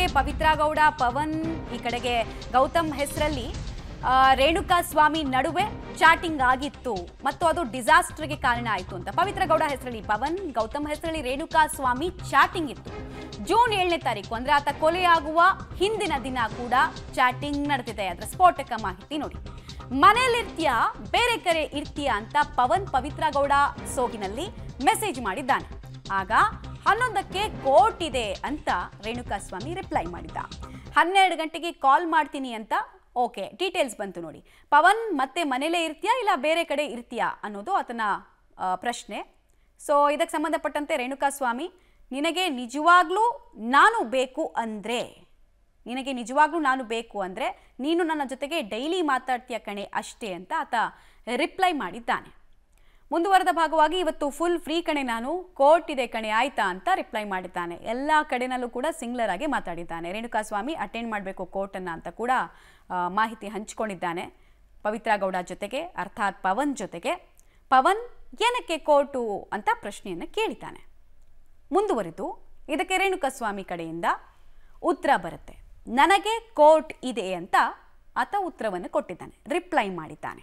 ಪವಿತ್ರ ಗೌಡ ಪವನ್ ಈ ಕಡೆಗೆ ಗೌತಮ್ ಹೆಸರಲ್ಲಿ ರೇಣುಕಾ ಸ್ವಾಮಿ ನಡುವೆ ಚಾಟಿಂಗ್ ಆಗಿತ್ತು ಮತ್ತು ಅದು ಡಿಸಾಸ್ಟರ್ಗೆ ಕಾರಣ ಆಯಿತು ಅಂತ ಪವಿತ್ರ ಗೌಡ ಹೆಸರಲ್ಲಿ ಪವನ್ ಗೌತಮ್ ಹೆಸರಲ್ಲಿ ರೇಣುಕಾ ಸ್ವಾಮಿ ಚಾಟಿಂಗ್ ಇತ್ತು ಜೂನ್ ಏಳನೇ ತಾರೀಕು ಅಂದ್ರೆ ಆತ ಕೊಲೆಯಾಗುವ ಹಿಂದಿನ ದಿನ ಕೂಡ ಚಾಟಿಂಗ್ ನಡೆದಿದೆ ಅದರ ಸ್ಫೋಟಕ ಮಾಹಿತಿ ನೋಡಿ ಮನೇಲಿರ್ತೀಯಾ ಬೇರೆ ಕಡೆ ಇರ್ತೀಯಾ ಅಂತ ಪವನ್ ಪವಿತ್ರ ಗೌಡ ಸೋಗಿನಲ್ಲಿ ಮೆಸೇಜ್ ಮಾಡಿದ್ದಾನೆ ಆಗ ಹನ್ನೊಂದಕ್ಕೆ ಕೋರ್ಟ್ ಇದೆ ಅಂತ ರೇಣುಕಾ ಸ್ವಾಮಿ ರಿಪ್ಲೈ ಮಾಡಿದ್ದ ಹನ್ನೆರಡು ಗಂಟೆಗೆ ಕಾಲ್ ಮಾಡ್ತೀನಿ ಅಂತ ಓಕೆ ಡೀಟೇಲ್ಸ್ ಬಂತು ನೋಡಿ ಪವನ್ ಮತ್ತೆ ಮನೇಲೇ ಇರ್ತೀಯಾ ಇಲ್ಲ ಬೇರೆ ಕಡೆ ಇರ್ತೀಯಾ ಅನ್ನೋದು ಆತನ ಆ, ಪ್ರಶ್ನೆ ಸೊ ಇದಕ್ಕೆ ಸಂಬಂಧಪಟ್ಟಂತೆ ರೇಣುಕಾ ಸ್ವಾಮಿ ನಿನಗೆ ನಿಜವಾಗ್ಲೂ ನಾನು ಬೇಕು ಅಂದರೆ ನಿನಗೆ ನಿಜವಾಗ್ಲೂ ನಾನು ಬೇಕು ಅಂದರೆ ನೀನು ನನ್ನ ಜೊತೆಗೆ ಡೈಲಿ ಮಾತಾಡ್ತೀಯ ಕಣೆ ಅಷ್ಟೇ ಅಂತ ಆತ ರಿಪ್ಲೈ ಮಾಡಿದ್ದಾನೆ ಮುಂದುವರೆದ ಭಾಗವಾಗಿ ಇವತ್ತು ಫುಲ್ ಫ್ರೀ ಕಣೆ ನಾನು ಕೋರ್ಟ್ ಇದೆ ಕಣೆ ಆಯ್ತಾ ಅಂತ ರಿಪ್ಲೈ ಮಾಡಿದ್ದಾನೆ ಎಲ್ಲ ಕಡೆನಲ್ಲೂ ಕೂಡ ಸಿಂಗ್ಲರ್ ಆಗಿ ಮಾತಾಡಿದ್ದಾನೆ ರೇಣುಕಾ ಸ್ವಾಮಿ ಅಟೆಂಡ್ ಮಾಡಬೇಕು ಕೋರ್ಟನ್ನು ಅಂತ ಕೂಡ ಆ, ಮಾಹಿತಿ ಹಂಚಿಕೊಂಡಿದ್ದಾನೆ ಪವಿತ್ರ ಗೌಡ ಜೊತೆಗೆ ಅರ್ಥಾತ್ ಪವನ್ ಜೊತೆಗೆ ಪವನ್ ಏನಕ್ಕೆ ಕೋರ್ಟು ಅಂತ ಪ್ರಶ್ನೆಯನ್ನು ಕೇಳಿದ್ದಾನೆ ಮುಂದುವರಿದು ಇದಕ್ಕೆ ರೇಣುಕಾ ಸ್ವಾಮಿ ಕಡೆಯಿಂದ ಉತ್ತರ ಬರುತ್ತೆ ನನಗೆ ಕೋರ್ಟ್ ಇದೆ ಅಂತ ಆತ ಉತ್ತರವನ್ನು ಕೊಟ್ಟಿದ್ದಾನೆ ರಿಪ್ಲೈ ಮಾಡಿದ್ದಾನೆ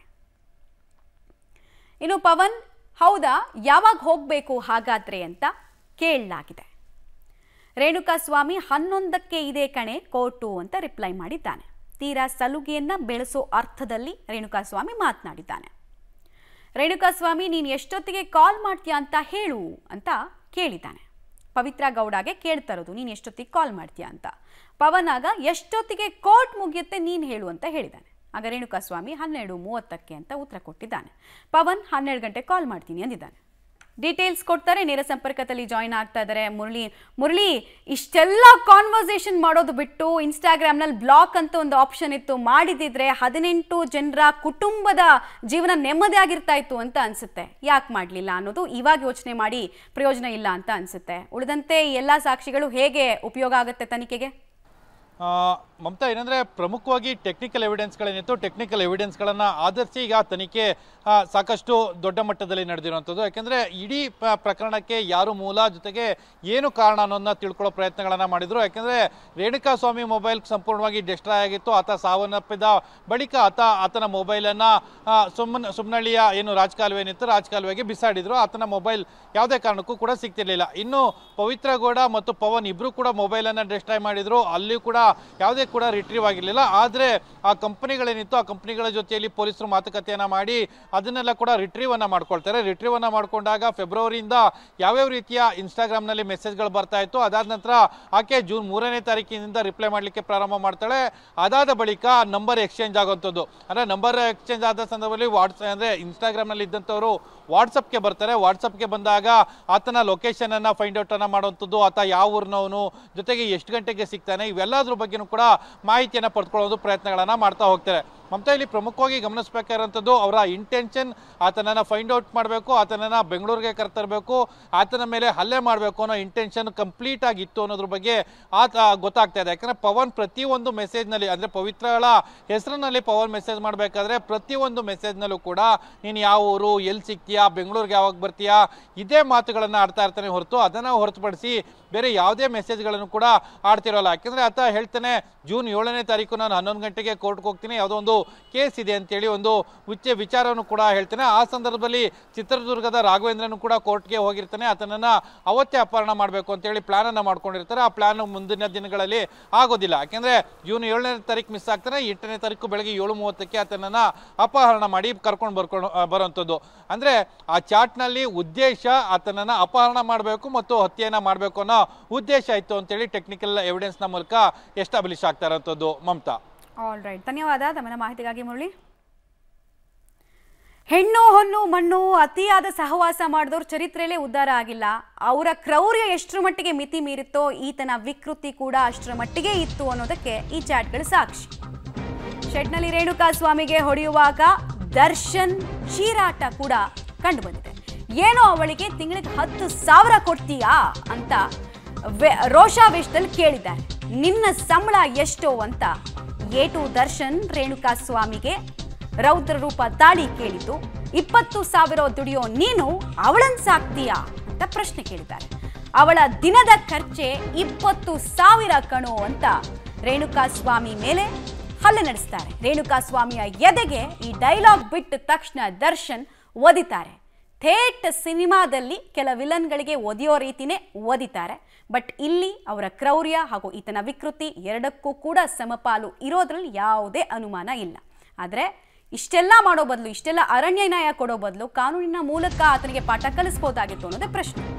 ಇನ್ನು ಪವನ್ ಹೌದಾ ಯಾವಾಗ ಹೋಗಬೇಕು ಹಾಗಾದ್ರೆ ಅಂತ ಕೇಳಲಾಗಿದೆ ರೇಣುಕಾ ಸ್ವಾಮಿ ಹನ್ನೊಂದಕ್ಕೆ ಇದೆ ಕಣೆ ಕೋರ್ಟು ಅಂತ ರಿಪ್ಲೈ ಮಾಡಿದ್ದಾನೆ ತೀರಾ ಸಲುಗೆಯನ್ನ ಬೆಳೆಸೋ ಅರ್ಥದಲ್ಲಿ ರೇಣುಕಾ ಸ್ವಾಮಿ ಮಾತನಾಡಿದ್ದಾನೆ ರೇಣುಕಾ ಸ್ವಾಮಿ ನೀನು ಎಷ್ಟೊತ್ತಿಗೆ ಕಾಲ್ ಮಾಡ್ತೀಯಾ ಅಂತ ಹೇಳು ಅಂತ ಕೇಳಿದ್ದಾನೆ ಪವಿತ್ರ ಗೌಡಗೆ ಕೇಳ್ತಾ ಇರೋದು ನೀನು ಎಷ್ಟೊತ್ತಿಗೆ ಕಾಲ್ ಮಾಡ್ತೀಯಾ ಅಂತ ಪವನ್ ಆಗ ಎಷ್ಟೊತ್ತಿಗೆ ಕೋರ್ಟ್ ಮುಗಿಯುತ್ತೆ ನೀನು ಹೇಳು ಅಂತ ಹೇಳಿದ್ದಾನೆ ಆಗ ರೇಣುಕಾ ಸ್ವಾಮಿ ಹನ್ನೆರಡು ಮೂವತ್ತಕ್ಕೆ ಅಂತ ಉತ್ತರ ಕೊಟ್ಟಿದ್ದಾನೆ ಪವನ್ ಹನ್ನೆರಡು ಗಂಟೆ ಕಾಲ್ ಮಾಡ್ತೀನಿ ಅಂದಿದ್ದಾನೆ ಡೀಟೇಲ್ಸ್ ಕೊಡ್ತಾರೆ ನೇರ ಸಂಪರ್ಕದಲ್ಲಿ ಜಾಯಿನ್ ಆಗ್ತಾ ಇದ್ದಾರೆ ಮುರಳಿ ಮುರಳಿ ಇಷ್ಟೆಲ್ಲ ಕಾನ್ವರ್ಸೇಷನ್ ಮಾಡೋದು ಬಿಟ್ಟು ಇನ್ಸ್ಟಾಗ್ರಾಮ್ನಲ್ಲಿ ಬ್ಲಾಕ್ ಅಂತ ಒಂದು ಆಪ್ಷನ್ ಇತ್ತು ಮಾಡಿದಿದ್ರೆ ಹದಿನೆಂಟು ಜನರ ಕುಟುಂಬದ ಜೀವನ ನೆಮ್ಮದಿ ಆಗಿರ್ತಾ ಇತ್ತು ಅಂತ ಅನ್ಸುತ್ತೆ ಯಾಕೆ ಮಾಡಲಿಲ್ಲ ಅನ್ನೋದು ಇವಾಗ ಯೋಚನೆ ಮಾಡಿ ಪ್ರಯೋಜನ ಇಲ್ಲ ಅಂತ ಅನ್ಸುತ್ತೆ ಉಳಿದಂತೆ ಈ ಎಲ್ಲ ಸಾಕ್ಷಿಗಳು ಹೇಗೆ ಉಪಯೋಗ ಆಗುತ್ತೆ ತನಿಖೆಗೆ ಆ, ಮಮತಾ ಏನಂದ್ರೆ ಪ್ರಮುಖವಾಗಿ ಟೆಕ್ನಿಕಲ್ ಎವಿಡೆನ್ಸ್ಗಳೇನಿತ್ತು ಟೆಕ್ನಿಕಲ್ ಎವಿಡೆನ್ಸ್ಗಳನ್ನು ಆಧರಿಸಿ ಈಗ ತನಿಖೆ ಆ, ಸಾಕಷ್ಟು ದೊಡ್ಡ ಮಟ್ಟದಲ್ಲಿ ನಡೆದಿರುವಂಥದ್ದು ಯಾಕೆಂದ್ರೆ ಇಡೀ ಪ- ಪ್ರಕರಣಕ್ಕೆ ಯಾರು ಮೂಲ ಜೊತೆಗೆ ಏನು ಕಾರಣ ಅನ್ನೋದನ್ನ ತಿಳ್ಕೊಳ್ಳೋ ಪ್ರಯತ್ನಗಳನ್ನು ಮಾಡಿದ್ರು ಯಾಕೆಂದ್ರೆ ರೇಣುಕಾ ಸ್ವಾಮಿ ಮೊಬೈಲ್ ಸಂಪೂರ್ಣವಾಗಿ ಡಿಸ್ಟ್ರಾಯ್ ಆಗಿತ್ತು ಆತ ಸಾವನ್ನಪ್ಪಿದ ಬಳಿಕ ಆತ ಆತನ ಮೊಬೈಲನ್ನು ಸುಮ್ಮನ ಸುಮ್ನಳ್ಳಿಯ ಏನು ರಾಜಕಾಲುವೆ ಏನಿತ್ತು ರಾಜಕಾಲುವೆಗೆ ಬಿಸಾಡಿದ್ರು ಆತನ ಮೊಬೈಲ್ ಯಾವುದೇ ಕಾರಣಕ್ಕೂ ಕೂಡ ಸಿಗ್ತಿರ್ಲಿಲ್ಲ ಇನ್ನು ಪವಿತ್ರ ಗೌಡ ಮತ್ತು ಪವನ್ ಇಬ್ರು ಕೂಡ ಮೊಬೈಲನ್ನು ಡಿಸ್ಟ್ರಾಯ್ ಮಾಡಿದ್ರು ಅಲ್ಲಿ ಕೂಡ ಯಾವುದೇ ಕೂಡ ರಿಟ್ರೀವ್ ಆಗಿರಲಿಲ್ಲ ಆದರೆ ಆ ಕಂಪನಿಗಳೇನಿತ್ತು ಆ ಕಂಪನಿಗಳ ಜೊತೆಯಲ್ಲಿ ಪೊಲೀಸರು ಮಾತುಕತೆಯನ್ನ ಮಾಡಿ ಅದನ್ನೆಲ್ಲ ಕೂಡ ರಿಟ್ರೀವ್ ಅನ್ನ ಮಾಡ್ಕೊಳ್ತಾರೆ ರಿಟ್ರೀವ್ ಅನ್ನ ಮಾಡ್ಕೊಂಡಾಗ ಫೆಬ್ರವರಿಯಿಂದ ಯಾವ್ಯಾವ ರೀತಿಯ ಇನ್ಸ್ಟಾಗ್ರಾಮ್ನಲ್ಲಿ ಮೆಸೇಜ್ಗಳು ಬರ್ತಾ ಇತ್ತು ಅದಾದ ನಂತರ ಆಕೆ ಜೂನ್ ಮೂರನೇ ತಾರೀಕಿನಿಂದ ರಿಪ್ಲೈ ಮಾಡಲಿಕ್ಕೆ ಪ್ರಾರಂಭ ಮಾಡ್ತಾಳೆ ಅದಾದ ಬಳಿಕ ನಂಬರ್ ಎಕ್ಸ್ಚೇಂಜ್ ಆಗುವಂಥದ್ದು ಅಂದರೆ ನಂಬರ್ ಎಕ್ಸ್ಚೇಂಜ್ ಆದ ಸಂದರ್ಭದಲ್ಲಿ ವಾಟ್ಸ್ ಅಂದರೆ ಇನ್ಸ್ಟಾಗ್ರಾಮ್ನಲ್ಲಿ ಇದ್ದಂಥವರು ವಾಟ್ಸಪ್ಗೆ ಬರ್ತಾರೆ ವಾಟ್ಸಪ್ಗೆ ಬಂದಾಗ ಆತನ ಲೊಕೇಶನ್ ಅನ್ನ ಫೈಂಡ್ ಔಟ್ ಅನ್ನ ಮಾಡುವಂಥದ್ದು ಆತ ಯಾವ ಊರಿನವನು ಜೊತೆಗೆ ಎಷ್ಟು ಗಂಟೆಗೆ ಸಿಗ್ತಾನೆ ಇವೆಲ್ಲದ್ರ ಬಗ್ಗೆನೂ ಕೂಡ ಮಾಹಿತಿಯನ್ನು ಪಡ್ಕೊಳ್ಳೋದು ಪ್ರಯತ್ನಗಳನ್ನ ಮಾಡ್ತಾ ಹೋಗ್ತಾರೆ ಮಮತಾ ಇಲ್ಲಿ ಪ್ರಮುಖವಾಗಿ ಗಮನಿಸಬೇಕಾಗಿರುವಂಥದ್ದು ಅವರ ಇಂಟೆನ್ಷನ್ ಆತನನ್ನ ಫೈಂಡ್ ಔಟ್ ಮಾಡಬೇಕು ಆತನನ್ನ ಬೆಂಗಳೂರಿಗೆ ಕರೆತರಬೇಕು ಆತನ ಮೇಲೆ ಹಲ್ಲೆ ಮಾಡಬೇಕು ಅನ್ನೋ ಇಂಟೆನ್ಷನ್ ಕಂಪ್ಲೀಟ್ ಆಗಿತ್ತು ಅನ್ನೋದ್ರ ಬಗ್ಗೆ ಆತ ಗೊತ್ತಾಗ್ತಾ ಇದೆ ಯಾಕಂದ್ರೆ ಪವನ್ ಪ್ರತಿಯೊಂದು ಮೆಸೇಜ್ನಲ್ಲಿ ಅಂದ್ರೆ ಪವಿತ್ರಳ ಹೆಸರಿನಲ್ಲಿ ಪವನ್ ಮೆಸೇಜ್ ಮಾಡಬೇಕಾದ್ರೆ ಪ್ರತಿಯೊಂದು ಮೆಸೇಜ್ನಲ್ಲೂ ಕೂಡ ನೀನು ಯಾವ ಊರು ಎಲ್ಲಿ ಸಿಗ್ತೀಯಾ ಬೆಂಗಳೂರಿಗೆ ಯಾವಾಗ ಬರ್ತೀಯಾ ಇದೇ ಮಾತುಗಳನ್ನು ಆಡ್ತಾ ಇರ್ತಾನೆ ಹೊರತು ಅದನ್ನು ಹೊರತುಪಡಿಸಿ ಬೇರೆ ಯಾವುದೇ ಮೆಸೇಜ್ಗಳನ್ನು ಕೂಡ ಆಡ್ತಿರೋಲ್ಲ ಯಾಕೆಂದ್ರೆ ಆತ ಹೇಳ್ತಾನೆ ಜೂನ್ ಏಳನೇ ತಾರೀಕು ನಾನು ಹನ್ನೊಂದು ಗಂಟೆಗೆ ಕೋರ್ಟ್ಗೆ ಹೋಗ್ತೀನಿ ಯಾವುದೋ ಒಂದು ಕೇಸ್ ಇದೆ ಅಂತೇಳಿ ಒಂದು ವಿಚ ವಿಚಾರವನ್ನು ಕೂಡ ಹೇಳ್ತಾನೆ ಆ ಸಂದರ್ಭದಲ್ಲಿ ಚಿತ್ರದುರ್ಗದ ರಾಘವೇಂದ್ರನು ಕೂಡ ಕೋರ್ಟ್ಗೆ ಹೋಗಿರ್ತಾನೆ ಆತನನ್ನ ಅವತ್ತೇ ಅಪಹರಣ ಮಾಡಬೇಕು ಅಂತೇಳಿ ಪ್ಲಾನ್ ಅನ್ನ ಮಾಡ್ಕೊಂಡಿರ್ತಾರೆ ಆ ಪ್ಲಾನ್ ಮುಂದಿನ ದಿನಗಳಲ್ಲಿ ಆಗೋದಿಲ್ಲ ಯಾಕೆಂದ್ರೆ ಜೂನ್ ಏಳನೇ ತಾರೀಕು ಮಿಸ್ ಆಗ್ತಾನೆ ಎಂಟನೇ ತಾರೀಕು ಬೆಳಗ್ಗೆ ಏಳು ಮೂವತ್ತಕ್ಕೆ ಆತನನ್ನ ಅಪಹರಣ ಮಾಡಿ ಕರ್ಕೊಂಡು ಬರ್ಕೊಂಡು ಆ, ಬರುವಂಥದ್ದು ಅಂದ್ರೆ ಆ ಚಾಟ್ನಲ್ಲಿ ಉದ್ದೇಶ ಆತನನ್ನ ಅಪಹರಣ ಮಾಡಬೇಕು ಮತ್ತು ಹತ್ಯೆಯನ್ನ ಮಾಡಬೇಕು ಅನ್ನೋ ಉದ್ದೇಶ ಇತ್ತು ಅಂತೇಳಿ ಟೆಕ್ನಿಕಲ್ ಎವಿಡೆನ್ಸ್ನ ಮೂಲಕ ಎಸ್ಟಾಬ್ಲಿಷ್ ಆಗ್ತಾ ಇರೋಂಥದ್ದು ಮಮತಾ ಆಲ್ ರೈಟ್ ಧನ್ಯವಾದ ತಮ್ಮ ಮಾಹಿತಿಗಾಗಿ ಮುರಳಿ ಹೆಣ್ಣು ಹೊನ್ನು ಮಣ್ಣು ಅತಿಯಾದ ಸಹವಾಸ ಮಾಡಿದವ್ರ ಚರಿತ್ರೆಯಲ್ಲೇ ಉದ್ಧಾರ ಆಗಿಲ್ಲ ಅವರ ಕ್ರೌರ್ಯ ಎಷ್ಟರ ಮಟ್ಟಿಗೆ ಮಿತಿ ಮೀರಿತ್ತೋ ಈತನ ವಿಕೃತಿ ಕೂಡ ಅಷ್ಟರ ಮಟ್ಟಿಗೆ ಇತ್ತು ಅನ್ನೋದಕ್ಕೆ ಈ ಚಾಟ್ಗಳು ಸಾಕ್ಷಿ ಶೆಡ್ನಲ್ಲಿ ರೇಣುಕಾ ಸ್ವಾಮಿಗೆ ಹೊಡೆಯುವಾಗ ದರ್ಶನ್ ಚೀರಾಟ ಕೂಡ ಕಂಡುಬಂದಿದೆ ಏನೋ ಅವಳಿಗೆ ತಿಂಗಳಿಗೆ ಹತ್ತು ಸಾವಿರ ಕೊಡ್ತೀಯಾ ಅಂತ ವೆ- ರೋಷಾವೇಶದಲ್ಲಿ ಕೇಳಿದ್ದಾರೆ ನಿನ್ನ ಸಂಬಳ ಎಷ್ಟು ಅಂತ ಏಟು ದರ್ಶನ್ ರೇಣುಕಾ ಸ್ವಾಮಿಗೆ ರೌದ್ರ ರೂಪ ತಾಳಿ ಕೇಳಿದ್ದು ಇಪ್ಪತ್ತು ಸಾವಿರ ದುಡಿಯೋ ನೀನು ಅವಳನ್ ಸಾಕ್ತೀಯಾ ಅಂತ ಪ್ರಶ್ನೆ ಕೇಳಿದ್ದಾರೆ ಅವಳ ದಿನದ ಖರ್ಚೆ ಇಪ್ಪತ್ತು ಸಾವಿರ ಕಣೋ ಅಂತ ರೇಣುಕಾ ಸ್ವಾಮಿ ಮೇಲೆ ಹಲ್ಲೆ ನಡೆಸ್ತಾರೆ ರೇಣುಕಾ ಸ್ವಾಮಿಯ ಎದೆಗೆ ಈ ಡೈಲಾಗ್ ಬಿಟ್ಟ ತಕ್ಷಣ ದರ್ಶನ್ ಒದಿತಾರೆ ಥೇಟ್ ಸಿನಿಮಾದಲ್ಲಿ ಕೆಲ ವಿಲನ್ಗಳಿಗೆ ಒದಿಯೋ ರೀತಿನೇ ಓದಿತಾರೆ ಬಟ್ ಇಲ್ಲಿ ಅವರ ಕ್ರೌರ್ಯ ಹಾಗೂ ಈತನ ವಿಕೃತಿ ಎರಡಕ್ಕೂ ಕೂಡ ಸಮಪಾಲು ಇರೋದ್ರಲ್ಲಿ ಯಾವುದೇ ಅನುಮಾನ ಇಲ್ಲ ಆದರೆ ಇಷ್ಟೆಲ್ಲ ಮಾಡೋ ಬದಲು ಇಷ್ಟೆಲ್ಲ ಅರಣ್ಯ ನ್ಯಾಯ ಕೊಡೋ ಬದಲು ಕಾನೂನಿನ ಮೂಲಕ ಆತನಿಗೆ ಪಾಠ ಕಲಿಸ್ಬೋದಾಗಿತ್ತು ಅನ್ನೋದೇ ಪ್ರಶ್ನೆ